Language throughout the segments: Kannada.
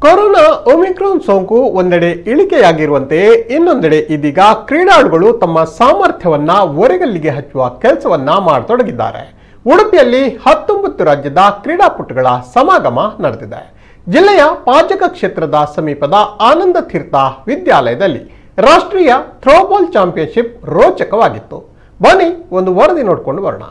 ಕೊರೋನಾ ಒಮಿಕ್ರಾನ್ ಸೋಂಕು ಒಂದೆಡೆ ಇಳಿಕೆಯಾಗಿರುವಂತೆಯೇ ಇನ್ನೊಂದೆಡೆ ಇದೀಗ ಕ್ರೀಡಾಳುಗಳು ತಮ್ಮ ಸಾಮರ್ಥ್ಯವನ್ನ ಒರೆಗಲ್ಲಿಗೆ ಹಚ್ಚುವ ಕೆಲಸವನ್ನ ಮಾಡತೊಡಗಿದ್ದಾರೆ ಉಡುಪಿಯಲ್ಲಿ ಹತ್ತೊಂಬತ್ತು ರಾಜ್ಯದ ಕ್ರೀಡಾಪಟುಗಳ ಸಮಾಗಮ ನಡೆದಿದೆ ಜಿಲ್ಲೆಯ ಪಾಜಕ ಕ್ಷೇತ್ರದ ಸಮೀಪದ ಆನಂದ ತೀರ್ಥ ವಿದ್ಯಾಲಯದಲ್ಲಿ ರಾಷ್ಟ್ರೀಯ ಥ್ರೋಬಾಲ್ ಚಾಂಪಿಯನ್ಶಿಪ್ ರೋಚಕವಾಗಿತ್ತು ಬನ್ನಿ ಒಂದು ವರದಿ ನೋಡಿಕೊಂಡು ಬರೋಣ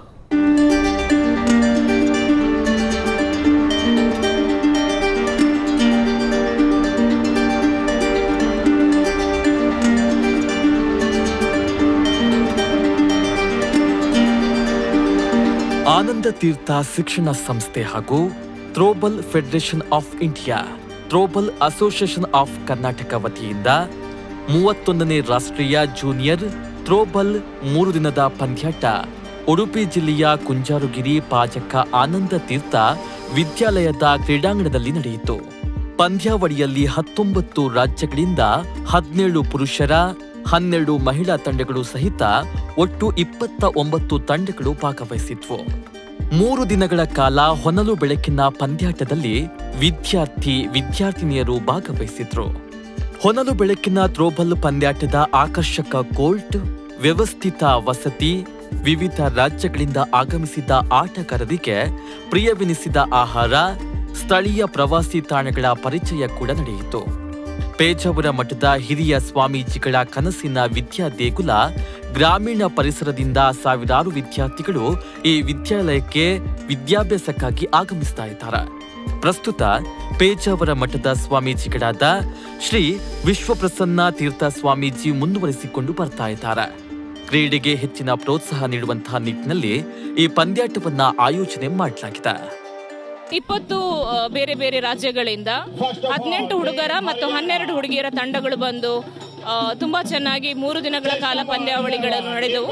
ಆನಂದ ತೀರ್ಥ ಶಿಕ್ಷಣ ಸಂಸ್ಥೆ ಹಾಗೂ throwball federation of India throwball association of Karnataka ವತಿಯಿಂದ ಮೂವತ್ತೊಂದನೇ ರಾಷ್ಟ್ರೀಯ ಜೂನಿಯರ್ ಥ್ರೋಬಲ್ ಮೂರು ದಿನದ ಪಂದ್ಯಾಟ ಉಡುಪಿ ಜಿಲ್ಲೆಯ ಕುಂಜಾರುಗಿರಿ ಪಾಜಕ ಆನಂದ ತೀರ್ಥ ವಿದ್ಯಾಲಯದ ಕ್ರೀಡಾಂಗಣದಲ್ಲಿ ನಡೆಯಿತು ಪಂದ್ಯಾವಳಿಯಲ್ಲಿ ಹತ್ತೊಂಬತ್ತು ರಾಜ್ಯಗಳಿಂದ ಹದಿನೇಳು ಪುರುಷರ ಹನ್ನೆರಡು ಮಹಿಳಾ ತಂಡಗಳು ಸಹಿತ ಒಟ್ಟು ಇಪ್ಪತ್ತ ಒಂಬತ್ತು ತಂಡಗಳು ಭಾಗವಹಿಸಿದ್ವು ಮೂರು ದಿನಗಳ ಕಾಲ ಹೊನಲು ಬೆಳಕಿನ ಪಂದ್ಯಾಟದಲ್ಲಿ ವಿದ್ಯಾರ್ಥಿ ವಿದ್ಯಾರ್ಥಿನಿಯರು ಭಾಗವಹಿಸಿದ್ರು ಹೊನಲು ಬೆಳಕಿನ ಥ್ರೋಬಲ್ ಪಂದ್ಯಾಟದ ಆಕರ್ಷಕ ಕೋರ್ಟ್ ವ್ಯವಸ್ಥಿತ ವಸತಿ ವಿವಿಧ ರಾಜ್ಯಗಳಿಂದ ಆಗಮಿಸಿದ ಆಟಗಾರರಿಗೆ ಪ್ರಿಯವೆನಿಸಿದ ಆಹಾರ ಸ್ಥಳೀಯ ಪ್ರವಾಸಿ ತಾಣಗಳ ಪರಿಚಯ ಕೂಡ ನಡೆಯಿತು ಪೇಜಾವರ ಮಠದ ಹಿರಿಯ ಸ್ವಾಮೀಜಿಗಳ ಕನಸಿನ ವಿದ್ಯಾ ದೇಗುಲ ಗ್ರಾಮೀಣ ಪರಿಸರದಿಂದ ಸಾವಿರಾರು ವಿದ್ಯಾರ್ಥಿಗಳು ಈ ವಿದ್ಯಾಲಯಕ್ಕೆ ವಿದ್ಯಾಭ್ಯಾಸಕ್ಕಾಗಿ ಆಗಮಿಸ್ತಾ ಇದ್ದಾರೆ ಪ್ರಸ್ತುತ ಪೇಜಾವರ ಮಠದ ಸ್ವಾಮೀಜಿಗಳಾದ ಶ್ರೀ ವಿಶ್ವಪ್ರಸನ್ನ ತೀರ್ಥ ಸ್ವಾಮೀಜಿ ಮುಂದುವರಿಸಿಕೊಂಡು ಬರ್ತಾ ಇದ್ದಾರೆ ಕ್ರೀಡೆಗೆ ಹೆಚ್ಚಿನ ಪ್ರೋತ್ಸಾಹ ನೀಡುವಂತಹ ನಿಟ್ಟಿನಲ್ಲಿ ಈ ಪಂದ್ಯಾಟವನ್ನ ಆಯೋಜನೆ ಮಾಡಲಾಗಿದೆ ಇಪ್ಪತ್ತು ಆ, ಬೇರೆ ಬೇರೆ ರಾಜ್ಯಗಳಿಂದ ಹದಿನೆಂಟು ಹುಡುಗರ ಮತ್ತು ಹನ್ನೆರಡು ಹುಡುಗಿಯರ ತಂಡಗಳು ಬಂದು ಆ, ತುಂಬಾ ಚೆನ್ನಾಗಿ ಮೂರು ದಿನಗಳ ಕಾಲ ಪಂದ್ಯಾವಳಿಗಳು ನಡೆದವು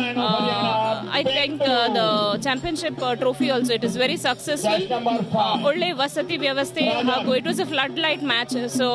I think the championship trophy also it is very successful ಒಳ್ಳೆ ವಸತಿ ವ್ಯವಸ್ಥೆ ಹಾಗೂ it was a flood light match so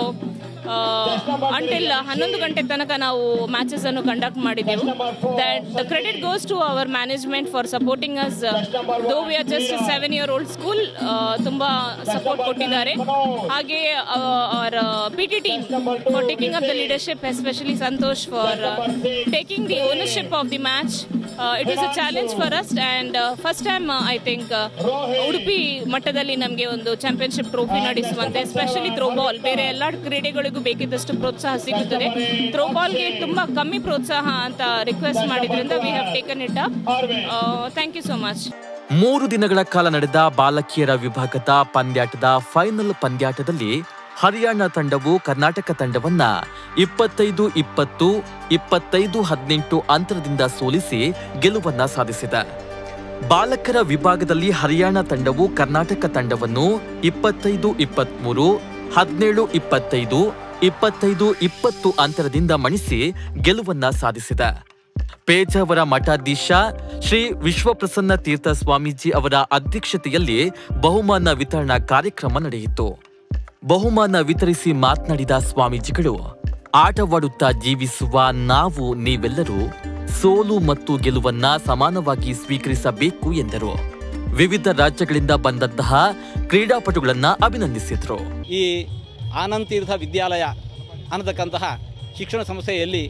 until ಹನ್ನೊಂದು ಗಂಟೆ ತನಕ ನಾವು ಮ್ಯಾಚಸ್ ಅನ್ನು ಕಂಡಕ್ಟ್ ಮಾಡಿದೆವು that the credit goes to our management for supporting us though we are just seven year old school ತುಂಬಾ ಸಪೋರ್ಟ್ ಕೊಟ್ಟಿದ್ದಾರೆ ಹಾಗೆ our P T team for taking up the leadership especially Santosh for taking the ownership of the match it is a challenge for us and first time I think Udupi ಮಟ್ಟದಲ್ಲಿ ನಮಗೆ ಒಂದು ಚಾಂಪಿಯನ್ಶಿಪ್ ಟ್ರೋಫಿ ನಡೆಸುವಂತೆ ಸ್ಪೆಷಲಿ ಥ್ರೋಬಾಲ್ ಬೇರೆ ಎಲ್ಲ ಕ್ರೀಡೆಗಳಿಗೂ ಬೇಕಿದ್ದಷ್ಟು ಪ್ರೋತ್ಸಾಹ ಸಿಗುತ್ತದೆ ಥ್ರೋಬಾಲ್ಗೆ ತುಂಬಾ ಕಮ್ಮಿ ಪ್ರೋತ್ಸಾಹ ಅಂತ ರಿಕ್ವೆಸ್ಟ್ ಮಾಡಿದ್ರಿಂದ we have taken it up thank you so much ಮೂರು ದಿನಗಳ ಕಾಲ ನಡೆದ ಬಾಲಕಿಯರ ವಿಭಾಗದ ಪಂದ್ಯಾಟದ ಫೈನಲ್ ಪಂದ್ಯಾಟದಲ್ಲಿ ಹರಿಯಾಣ ತಂಡವು ಕರ್ನಾಟಕ ತಂಡವನ್ನ ಇಪ್ಪತ್ತೈದು ಇಪ್ಪತ್ತು ಇಪ್ಪತ್ತೈದು ಹದಿನೆಂಟು ಅಂತರದಿಂದ ಸೋಲಿಸಿ ಗೆಲುವನ್ನ ಸಾಧಿಸಿದೆ ಬಾಲಕರ ವಿಭಾಗದಲ್ಲಿ ಹರಿಯಾಣ ತಂಡವು ಕರ್ನಾಟಕ ತಂಡವನ್ನು ಇಪ್ಪತ್ತೈದು ಇಪ್ಪತ್ಮೂರು ಹದಿನೇಳು ಇಪ್ಪತ್ತೈದು ಇಪ್ಪತ್ತೈದು ಇಪ್ಪತ್ತು ಅಂತರದಿಂದ ಮಣಿಸಿ ಗೆಲುವನ್ನ ಸಾಧಿಸಿದೆ ಪೇಜಾವರ ಮಠಾಧೀಶ ಶ್ರೀ ವಿಶ್ವಪ್ರಸನ್ನ ತೀರ್ಥ ಸ್ವಾಮೀಜಿ ಅವರ ಅಧ್ಯಕ್ಷತೆಯಲ್ಲಿ ಬಹುಮಾನ ವಿತರಣಾ ಕಾರ್ಯಕ್ರಮ ನಡೆಯಿತು ಬಹುಮಾನ ವಿತರಿಸಿ ಮಾತನಾಡಿದ ಸ್ವಾಮೀಜಿಗಳು ಆಟವಾಡುತ್ತಾ ಜೀವಿಸುವ ನಾವು ನೀವೆಲ್ಲರೂ ಸೋಲು ಮತ್ತು ಗೆಲುವನ್ನ ಸಮಾನವಾಗಿ ಸ್ವೀಕರಿಸಬೇಕು ಎಂದರು ವಿವಿಧ ರಾಜ್ಯಗಳಿಂದ ಬಂದಂತಹ ಕ್ರೀಡಾಪಟುಗಳನ್ನ ಅಭಿನಂದಿಸಿದ್ರು ಈ ಆನಂದ್ ತೀರ್ಥ ವಿದ್ಯಾಲಯ ಅನ್ನತಕ್ಕಂತಹ ಶಿಕ್ಷಣ ಸಂಸ್ಥೆಯಲ್ಲಿ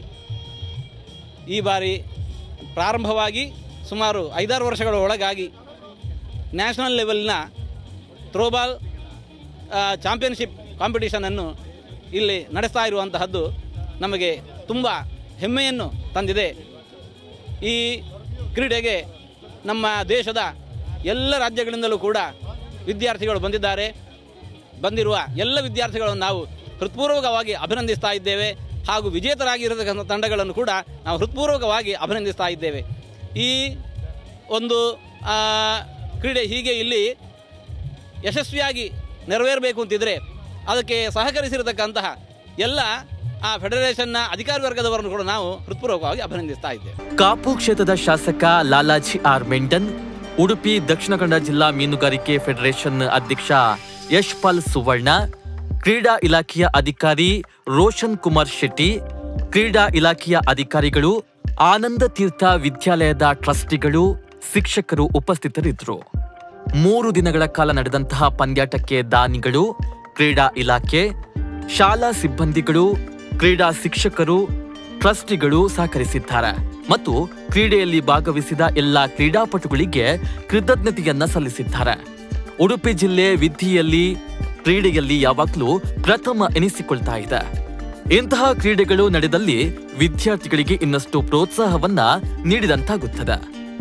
ಈ ಬಾರಿ ಪ್ರಾರಂಭವಾಗಿ ಸುಮಾರು ಐದಾರು ವರ್ಷಗಳ ಒಳಗಾಗಿ ನ್ಯಾಷನಲ್ ಲೆವೆಲ್ನ ಥ್ರೋಬಾಲ್ ಚಾಂಪಿಯನ್ಶಿಪ್ ಕಾಂಪಿಟೇಷನನ್ನು ಇಲ್ಲಿ ನಡೆಸ್ತಾ ಇರುವಂತಹದ್ದು ನಮಗೆ ತುಂಬ ಹೆಮ್ಮೆಯನ್ನು ತಂದಿದೆ ಈ ಕ್ರೀಡೆಗೆ ನಮ್ಮ ದೇಶದ ಎಲ್ಲ ರಾಜ್ಯಗಳಿಂದಲೂ ಕೂಡ ವಿದ್ಯಾರ್ಥಿಗಳು ಬಂದಿದ್ದಾರೆ ಬಂದಿರುವ ಎಲ್ಲ ವಿದ್ಯಾರ್ಥಿಗಳನ್ನು ನಾವು ಹೃತ್ಪೂರ್ವಕವಾಗಿ ಅಭಿನಂದಿಸ್ತಾ ಇದ್ದೇವೆ ಹಾಗೂ ವಿಜೇತರಾಗಿರತಕ್ಕಂಥ ತಂಡಗಳನ್ನು ಕೂಡ ನಾವು ಹೃತ್ಪೂರ್ವಕವಾಗಿ ಅಭಿನಂದಿಸ್ತಾ ಇದ್ದೇವೆ ಈ ಒಂದು ಆ, ಕ್ರೀಡೆ ಹೀಗೆ ಇಲ್ಲಿ ಯಶಸ್ವಿಯಾಗಿ ನೆರವೇರಬೇಕು ಅಂತಿದ್ರೆ ಅದಕ್ಕೆ ಸಹಕರಿಸಿರತಕ್ಕಂತಹ ಎಲ್ಲ ಆ ಫೆಡರೇಷನ್ನ ಅಧಿಕಾರಿ ವರ್ಗದವರನ್ನು ಕೂಡ ನಾವು ಹೃತ್ಪೂರ್ವಕವಾಗಿ ಅಭಿನಂದಿಸ್ತಾ ಇದ್ದೇವೆ ಕಾಪು ಕ್ಷೇತ್ರದ ಶಾಸಕ ಲಾಲಾಜಿ ಆರ್ ಮೆಂಡನ್ ಉಡುಪಿ ದಕ್ಷಿಣ ಕನ್ನಡ ಜಿಲ್ಲಾ ಮೀನುಗಾರಿಕೆ ಫೆಡರೇಷನ್ ಅಧ್ಯಕ್ಷ ಯಶ್ಪಾಲ್ ಸುವರ್ಣ ಕ್ರೀಡಾ ಇಲಾಖೆಯ ಅಧಿಕಾರಿ ರೋಷನ್ ಕುಮಾರ್ ಶೆಟ್ಟಿ ಕ್ರೀಡಾ ಇಲಾಖೆಯ ಅಧಿಕಾರಿಗಳು ಆನಂದ ತೀರ್ಥ ವಿದ್ಯಾಲಯದ ಟ್ರಸ್ಟಿಗಳು ಶಿಕ್ಷಕರು ಉಪಸ್ಥಿತರಿದ್ದರು ಮೂರು ದಿನಗಳ ಕಾಲ ನಡೆದಂತಹ ಪಂದ್ಯಾಟಕ್ಕೆ ದಾನಿಗಳು ಕ್ರೀಡಾ ಇಲಾಖೆ ಶಾಲಾ ಸಿಬ್ಬಂದಿಗಳು ಕ್ರೀಡಾ ಶಿಕ್ಷಕರು ಟ್ರಸ್ಟಿಗಳು ಸಹಕರಿಸಿದ್ದಾರೆ ಮತ್ತು ಕ್ರೀಡೆಯಲ್ಲಿ ಭಾಗವಹಿಸಿದ ಎಲ್ಲಾ ಕ್ರೀಡಾಪಟುಗಳಿಗೆ ಕೃತಜ್ಞತೆಯನ್ನ ಸಲ್ಲಿಸಿದ್ದಾರೆ ಉಡುಪಿ ಜಿಲ್ಲೆ ವಿದ್ಯೆಯಲ್ಲಿ ಕ್ರೀಡೆಯಲ್ಲಿ ಯಾವಾಗಲೂ ಪ್ರಥಮ ಎನಿಸಿಕೊಳ್ತಾ ಇದೆ ಇಂತಹ ಕ್ರೀಡೆಗಳು ನಡೆದಲ್ಲಿ ವಿದ್ಯಾರ್ಥಿಗಳಿಗೆ ಇನ್ನಷ್ಟು ಪ್ರೋತ್ಸಾಹವನ್ನ ನೀಡಿದಂತಾಗುತ್ತದೆ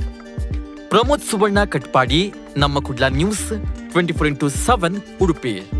Pramod Suvarna Katpadi Namma Kudla news twenty four into seven Udupi